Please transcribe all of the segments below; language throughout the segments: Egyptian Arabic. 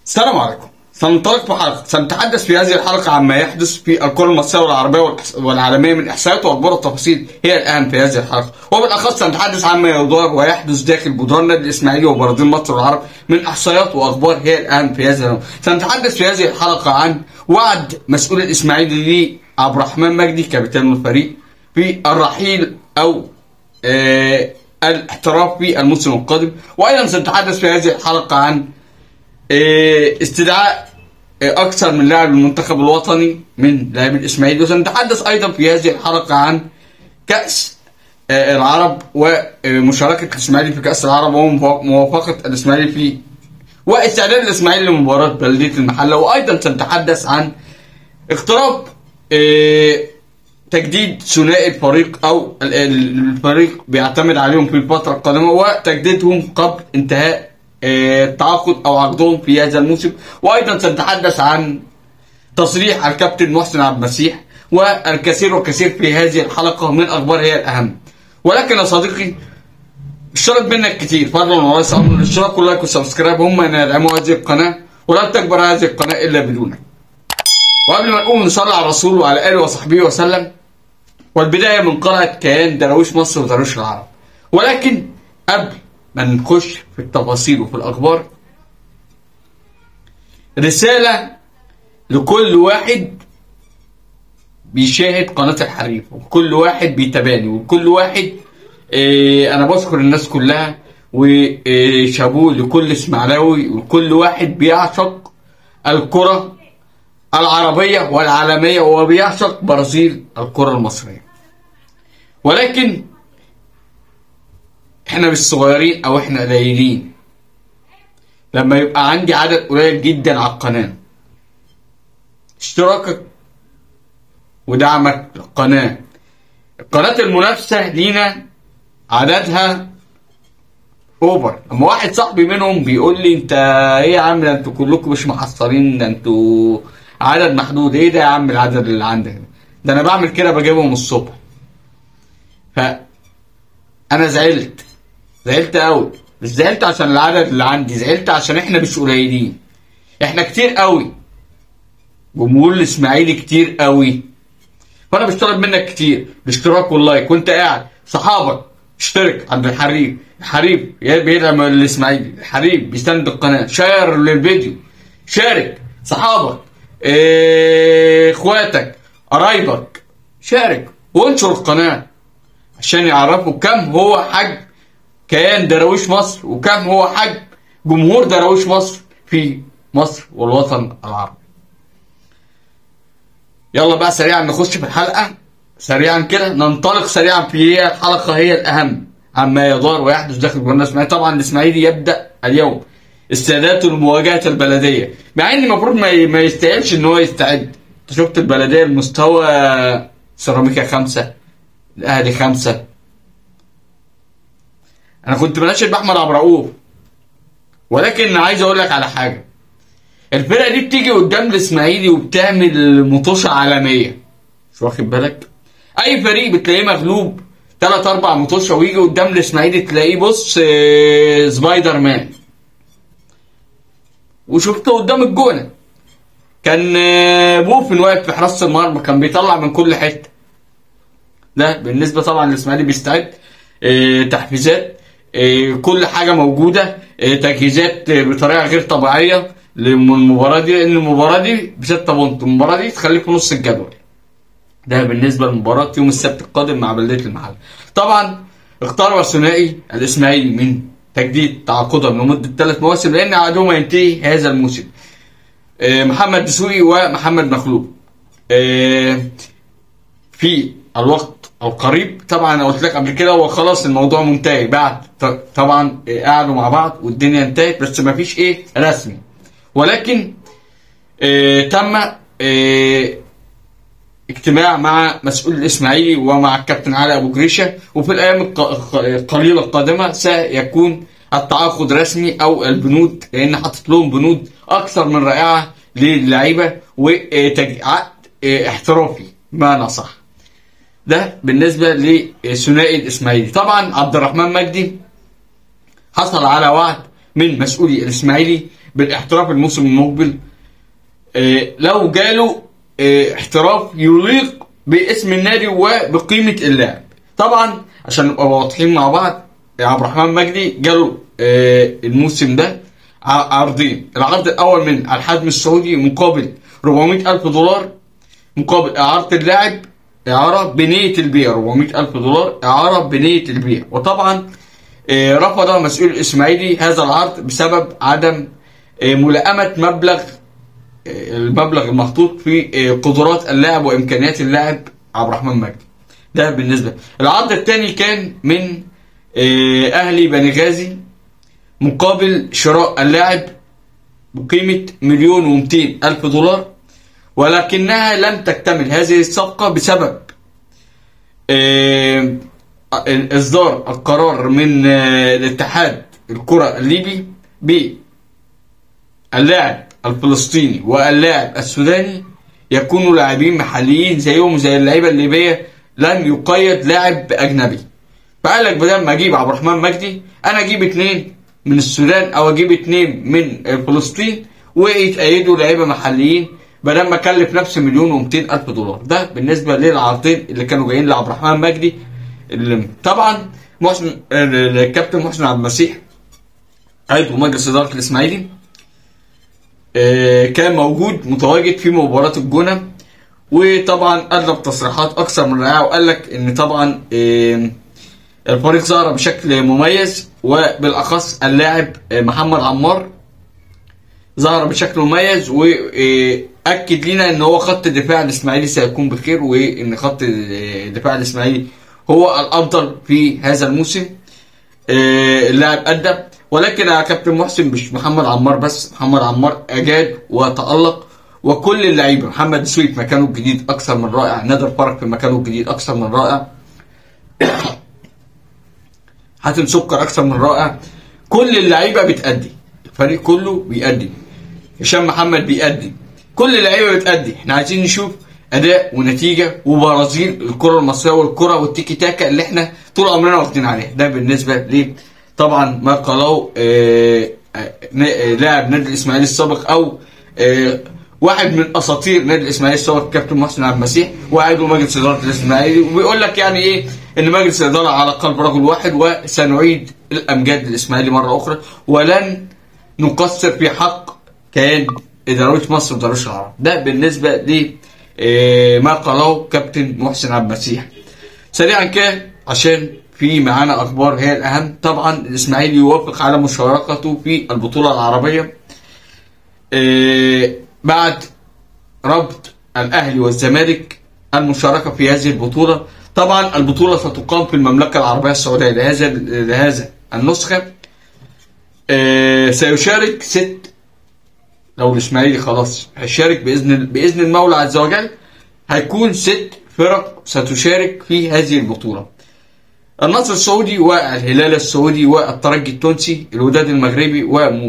السلام عليكم سننطلق في حلقة سنتحدث في هذه الحلقة عما يحدث في الكرة المصرية والعربية والإحس- والعالمية من إحصائيات وأخبار التفاصيل هي الأهم في هذه الحلقة وبالأخص سنتحدث عما يدار ويحدث داخل جدران النادي الإسماعيلي وبرازيل مصر والعرب من إحصائيات وأخبار هي الأهم في هذا اليوم سنتحدث في هذه الحلقة عن وعد مسؤول الإسماعيلي لعبد الرحمن مجدي كابتن الفريق بالرحيل أو آه الاحتراف في الموسم القادم وأيضا سنتحدث في هذه الحلقة عن آه، استدعاء آه، اكثر من لاعب المنتخب الوطني من لاعب الاسماعيلي وسنتحدث ايضا في هذه الحلقه عن كاس آه، العرب ومشاركه الاسماعيلي في كاس العرب وموافقه الاسماعيلي في واستعداد الاسماعيلي لمباراه بلديه المحله وايضا سنتحدث عن اقتراب آه، تجديد ثنائي الفريق او ال- ال- الفريق بيعتمد عليهم في الفتره القادمه وتجديدهم قبل انتهاء آه، التعاقد او عقدهم في هذا الموسم وايضا سنتحدث عن تصريح الكابتن محسن عبد المسيح والكثير والكثير في هذه الحلقه من اخبار هي الاهم ولكن يا صديقي اشترك منك كتير فضلا وليس امر الاشتراك واللايك والسبسكرايب هم ان يدعموا هذه القناه ولن تكبر هذه القناه الا بدونك وقبل ما نقوم نصلي على الرسول وعلى اله وصحبه وسلم والبدايه من قلعه كيان دراويش مصر ودراويش العرب ولكن قبل ما نخش في التفاصيل وفي الاخبار رساله لكل واحد بيشاهد قناه الحريف وكل واحد بيتابعني وكل واحد آه، انا بشكر الناس كلها وشابوه لكل اسماعيلاوي وكل واحد بيعشق الكره العربيه والعالميه وبيعشق برازيل الكره المصريه ولكن احنا مش صغيرين او احنا قليلين لما يبقى عندي عدد قليل جدا على القناه اشتراكك ودعمك للقناه القناه المنافسه لينا عددها اوفر اما واحد صاحبي منهم بيقول لي انت ايه يا عم ده انتوا كلكم مش محصرين ده انتوا عدد محدود ايه ده يا عم العدد اللي عندك ده؟ ده انا بعمل كده بجيبهم الصبح ف انا زعلت زعلت قوي مش زعلت عشان العدد اللي عندي زعلت عشان احنا مش قليلين احنا كتير قوي جمهور الاسماعيلي كتير قوي فانا بشترك منك كتير الاشتراك واللايك وانت قاعد صحابك اشترك عند الحريف الحريف بيدعم الاسماعيلي الحريف بيساند القناه شير للفيديو شارك صحابك اه، اخواتك قرايبك شارك وانشر القناه عشان يعرفوا كم هو حجم كيان دراويش مصر وكم هو حجم جمهور دراويش مصر في مصر والوطن العربي يلا بقى سريعا نخش في الحلقة سريعا كده ننطلق سريعا في هي الحلقة هي الأهم عما يدار ويحدث داخل جمهور الإسماعيلي طبعا الإسماعيلي يبدأ اليوم استعداده لمواجهة البلدية مع إن المفروض ما ي- ما يستاهلش إن هو يستعد أنت شفت البلدية المستوى سيراميكا خمسة الأهلي خمسة أنا كنت بناشد بأحمد عبد الرؤوف ولكن عايز أقول لك على حاجة الفرقه دي بتيجي قدام الاسماعيلي وبتعمل مطوشه عالميه مش واخد بالك اي فريق بتلاقيه مغلوب ثلاث اربع مطوشه ويجي قدام الاسماعيلي تلاقيه بص آه، سبايدر مان وشفته قدام الجونه كان آه، بوفن واقف في حراسه المرمى كان بيطلع من كل حته ده بالنسبه طبعا للاسماعيلي بيستعد آه، تحفيزات آه، كل حاجه موجوده آه، تجهيزات آه، بطريقه غير طبيعيه للمباراه دي لان المباراه دي بستة بونت المباراه دي تخليك في نص الجدول ده بالنسبه لمباراه يوم السبت القادم مع بلديه المحل طبعا اختار الثنائي الاسماعيلي من تجديد تعاقدهم لمده ثلاث مواسم لان عقدهم ينتهي هذا الموسم آه، محمد دسوقي ومحمد مخلوق آه، في الوقت القريب طبعا انا قلت لك قبل كده هو خلاص الموضوع منتهي بعد ط- طبعا آه، قعدوا مع بعض والدنيا انتهت بس ما فيش ايه رسمي ولكن آه تم آه اجتماع مع مسؤول الاسماعيلي ومع الكابتن علي ابو جريشه وفي الايام الق- القليله القادمه سيكون التعاقد رسمي او البنود لان حاطط لهم بنود اكثر من رائعه للعيبه وعقد احترافي بمعنى صح ده بالنسبه لثنائي الاسماعيلي طبعا عبد الرحمن مجدي حصل على وعد من مسؤولي الاسماعيلي بالاحتراف الموسم المقبل آه، لو جاله آه، احتراف يليق باسم النادي وبقيمه اللاعب طبعا عشان نبقى واضحين مع بعض عبد الرحمن مجدي جاله آه، الموسم ده ع- عرضين العرض الاول من الحزم السعودي مقابل 400 الف دولار مقابل اعاره اللاعب اعاره بنيه البيع 400 الف دولار اعاره بنيه البيع وطبعا آه، رفض مسؤول الاسماعيلي هذا العرض بسبب عدم آه، ملائمه مبلغ آه، المبلغ المحطوط في آه، قدرات اللاعب وامكانيات اللاعب عبد الرحمن مجدي ده بالنسبه العرض الثاني كان من آه، اهلي بني غازي مقابل شراء اللاعب بقيمه مليون ومئتين الف دولار ولكنها لم تكتمل هذه الصفقه بسبب آه، اصدار القرار من آه، الاتحاد الكره الليبي باللاعب الفلسطيني واللاعب السوداني يكونوا لاعبين محليين زيهم زي اللعيبه الليبيه لم يقيد لاعب اجنبي فقال لك بدل ما اجيب عبد الرحمن مجدي انا اجيب اثنين من السودان او اجيب اثنين من فلسطين ويتأيدوا لعيبه محليين بدل ما اكلف نفسي مليون و200 الف دولار ده بالنسبه للعرضين اللي كانوا جايين لعبد الرحمن مجدي اللي طبعا محسن الكابتن محسن عبد المسيح عضو مجلس اداره الاسماعيلي آه، كان موجود متواجد في مباراه الجونه وطبعا قدم تصريحات اكثر من رائعه وقال لك ان طبعا آه، الفريق ظهر بشكل مميز وبالاخص اللاعب آه، محمد عمار ظهر بشكل مميز واكد لنا ان هو خط الدفاع الاسماعيلي سيكون بخير وان خط الدفاع الاسماعيلي هو الافضل في هذا الموسم آه، اللاعب ادى ولكن يا كابتن محسن مش محمد عمار بس محمد عمار اجاد وتالق وكل اللعيبه محمد سويت مكانه الجديد اكثر من رائع نادر فرج في مكانه الجديد اكثر من رائع حاتم سكر اكثر من رائع كل اللعيبه بتأدي الفريق كله بيأدي هشام محمد بيأدي كل اللعيبه بتأدي احنا عايزين نشوف اداء ونتيجه وبرازيل الكره المصريه والكره والتيكي تاكا اللي احنا طول عمرنا واخدين عليها ده بالنسبه ل طبعا ما قاله آه، آه، نا- لاعب نادي الاسماعيلي السابق او آه، واحد من اساطير نادي الاسماعيلي السابق كابتن محسن عبد المسيح وعضو مجلس اداره الاسماعيلي وبيقول لك يعني ايه ان مجلس الاداره على قلب رجل واحد وسنعيد الامجاد للاسماعيلي مره اخرى ولن نقصر في حق كيان اداريه مصر وداريه العرب ده بالنسبه ل آه، ما قاله كابتن محسن عبد المسيح سريعا كده عشان في معانا اخبار هي الاهم طبعا الاسماعيلي يوافق على مشاركته في البطوله العربيه آه، بعد ربط الاهلي والزمالك المشاركه في هذه البطوله طبعا البطوله ستقام في المملكه العربيه السعوديه لهذا لهذا النسخه آه، سيشارك ست لو الاسماعيلي خلاص هيشارك باذن باذن المولى عز وجل هيكون ست فرق ستشارك في هذه البطوله النصر السعودي والهلال السعودي والترجي التونسي الوداد المغربي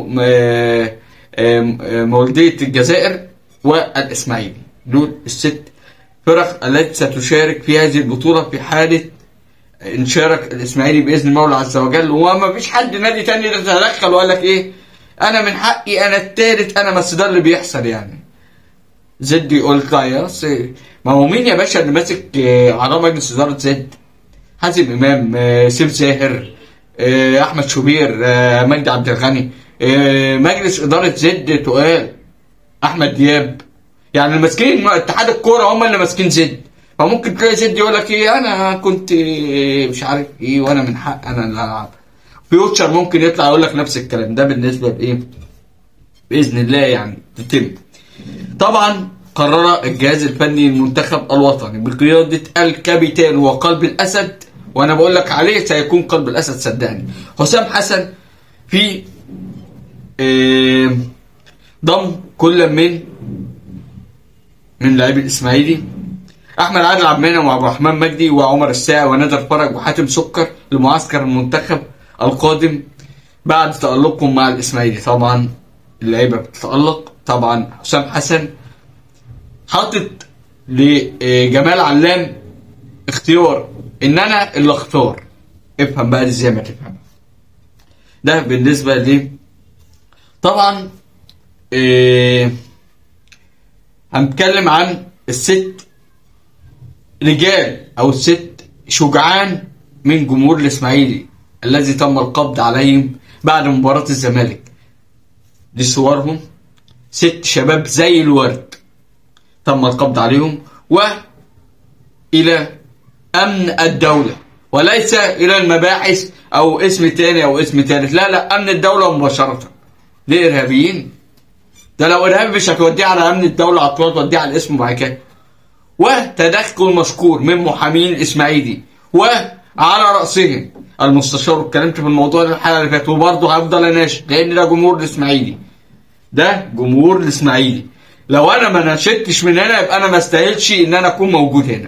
ومولودية الجزائر والإسماعيلي دول الست فرق التي ستشارك في هذه البطولة في حالة إن شارك الإسماعيلي بإذن المولى عز وجل وما فيش حد نادي تاني يتدخل وقال لك إيه أنا من حقي أنا التالت أنا بس ده اللي بيحصل يعني زد يقول لك يا أصل- ما هو مين يا باشا اللي ماسك آه، اعضاء مجلس اداره زد حازم امام آه، سيف زاهر آه، احمد شوبير آه، مجدي عبد الغني آه، مجلس اداره زد تقال احمد دياب يعني اللي ماسكين اتحاد الكوره هم اللي ماسكين زد فممكن تلاقي زد يقول لك ايه انا كنت آه، مش عارف ايه وانا من حق انا اللي العب فيوتشر ممكن يطلع يقول لك نفس الكلام ده بالنسبه لايه باذن الله يعني تتم طبعا قرر الجهاز الفني للمنتخب الوطني بقيادة الكابيتان وقلب الأسد وأنا بقول لك عليه سيكون قلب الأسد صدقني حسام حسن في آه، ضم كل من من لاعبي الإسماعيلي أحمد عادل عبد المنعم وعبد الرحمن مجدي وعمر الساعي ونادر فرج وحاتم سكر لمعسكر المنتخب القادم بعد تألقهم مع الإسماعيلي طبعا اللعيبة بتتألق طبعا حسام حسن حاطط لجمال علام اختيار ان انا اللي اختار افهم بقى دي ازاي ما تفهم ده بالنسبه ل طبعا إيه هنتكلم عن الست رجال او الست شجعان من جمهور الاسماعيلي الذي تم القبض عليهم بعد مباراة الزمالك دي صورهم ست شباب زي الورد تم القبض عليهم وإلى أمن الدولة وليس إلى المباحث أو اسم تاني أو اسم تالت لا لا أمن الدولة مباشرة ليه إرهابيين ده لو إرهابي مش هتوديه على أمن الدولة هتوديه توديه على الاسم بعد كده وتدخل مشكور من محامين الإسماعيلي وعلى رأسهم المستشار اتكلمت في الموضوع ده الحلقة اللي فاتت وبرضه هفضل اناشد لأن ده جمهور الإسماعيلي ده جمهور الإسماعيلي لو أنا ما نشدتش من هنا يبقى أنا ما استاهلش إن أنا أكون موجود هنا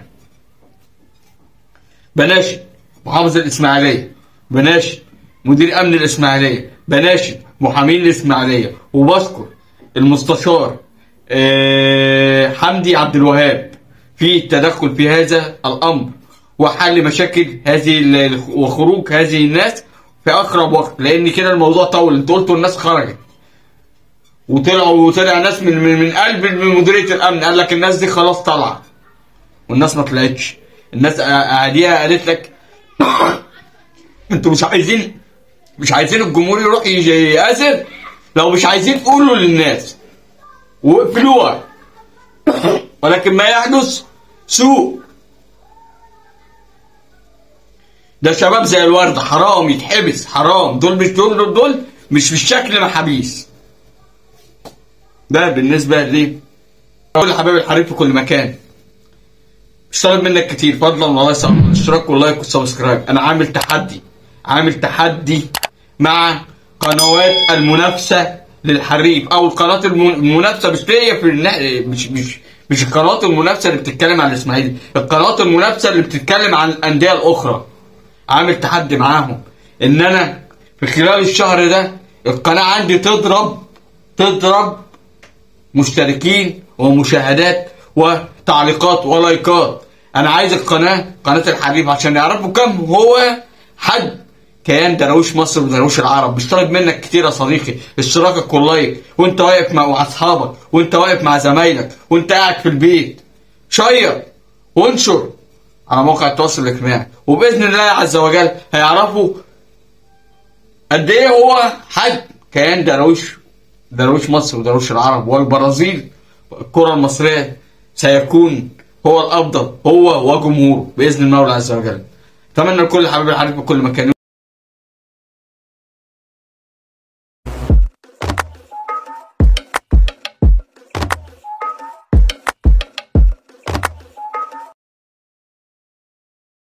بناشد محافظ الإسماعيلية بناشد مدير أمن الإسماعيلية بناشد محامين الإسماعيلية وبذكر المستشار آه، حمدي عبد الوهاب في التدخل في هذا الأمر وحل مشاكل هذه ال- وخروج هذه الناس في أقرب وقت لأن كده الموضوع طول انتوا قلتوا الناس خرجت وطلعوا وطلع ناس من من, من قلب مديريه الامن قال لك الناس دي خلاص طالعه والناس ما طلعتش الناس قاعديها قالت لك انتوا مش عايزين مش عايزين الجمهور يروح يجي يأذن لو مش عايزين قولوا للناس واقفلوها ولكن ما يحدث سوء ده شباب زي الورد حرام يتحبس حرام دول مش دول دول, دول مش بالشكل محابيس ده بالنسبة لي كل حبايب الحريم في كل مكان مش طالب منك كتير فضلا والله يسامحك اشتراك واللايك والسبسكرايب انا عامل تحدي عامل تحدي مع قنوات المنافسة للحريف او القناة الم- المنافسة مش ليا في النا- مش مش مش القنوات المنافسة اللي بتتكلم عن الاسماعيلي القنوات المنافسة اللي بتتكلم عن الاندية الاخرى عامل تحدي معاهم ان انا في خلال الشهر ده القناة عندي تضرب تضرب مشتركين ومشاهدات وتعليقات ولايكات انا عايز القناه قناه الحبيب عشان يعرفوا كم هو حد كيان درويش مصر ودرويش العرب مش طالب منك كتير يا صديقي اشتراكك واللايك وانت واقف مع اصحابك وانت واقف مع زمايلك وانت قاعد في البيت شير وانشر على موقع التواصل الاجتماعي وباذن الله عز وجل هيعرفوا قد ايه هو حد كيان درويش درويش مصر ودرويش العرب والبرازيل الكرة المصرية سيكون هو الأفضل هو وجمهوره بإذن الله عز وجل أتمنى لكل حبيب الحبيب في كل مكان